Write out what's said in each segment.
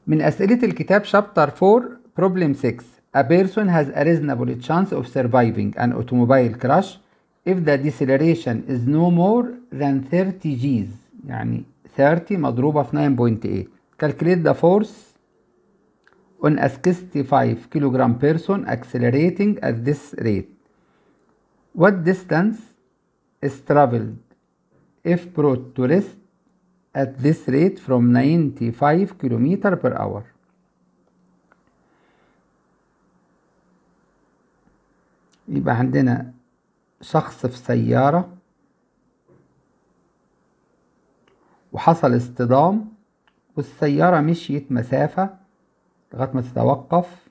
من أسئلة الكتاب شابتر 4 problem 6 A person has a reasonable chance of surviving an automobile crash if the deceleration is no more than 30 Gs يعني 30 مضروبة في 9.8 calculate the force on a 65 kilogram person accelerating at this rate what distance is traveled if brought to rest at this rate from 95 km per hour يبقى عندنا شخص في سيارة وحصل اصطدام والسيارة مشيت مسافة لغاية ما تتوقف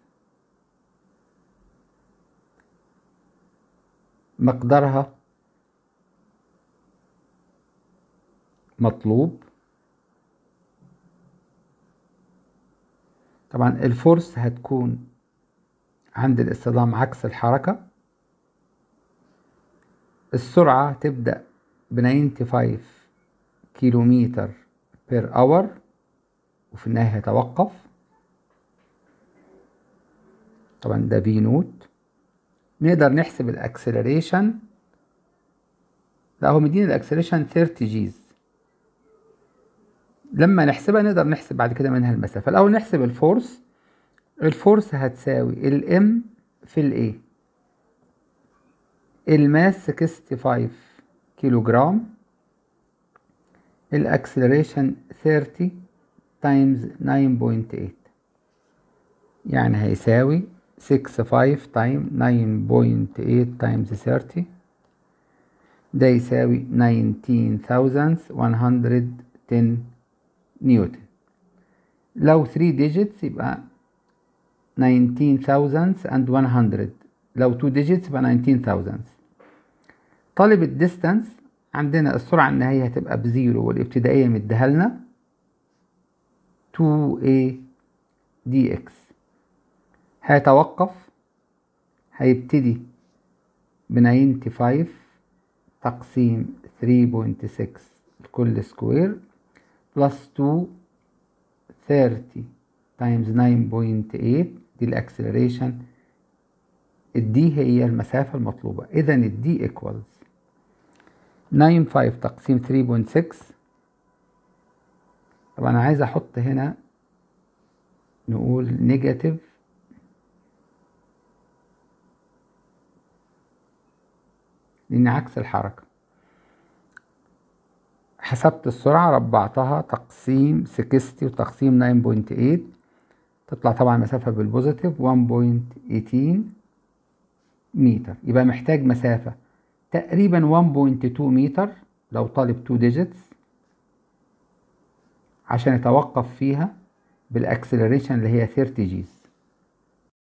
مقدارها مطلوب طبعا الفورس هتكون عند الاصطدام عكس الحركة السرعة تبدأ ب 95 كيلومتر بير اور وفي النهاية هيتوقف طبعا ده في نوت نقدر نحسب الاكسلريشن لا هو مديني الاكسلريشن 30 جيز لما نحسبها نقدر نحسب بعد كده منها المسافة الأول نحسب الفورس الفورس هتساوي الام في الايه الماس 65 كيلو جرام الاكسلريشن 30 تايمز 9.8 يعني هيساوي 65 تايم 9.8 تايمز 30 ده يساوي 19110 نيوتن لو 3 digits يبقى 19100 لو 2 digits يبقى 19000 طالب الديستانس عندنا السرعة النهائية هتبقى بزيرو والابتدائية مديها لنا 2a dx هيتوقف هيبتدي ب 95 تقسيم 3.6 لكل سكوير بلس 2 30 تايمز 9.8 دي الاكسلريشن الدي هي المسافة المطلوبة إذا الدي ايكوالز 95 تقسيم 3.6 طب أنا عايز أحط هنا نقول نيجاتيف لأن عكس الحركة حسبت السرعة ربعتها تقسيم 60 وتقسيم 9.8 تطلع طبعا مسافة بالبوزيتيف 1.18 متر يبقى محتاج مسافة تقريبا 1.2 متر لو طالب 2 ديجيتس عشان يتوقف فيها بالاكسلريشن اللي هي 30 جيز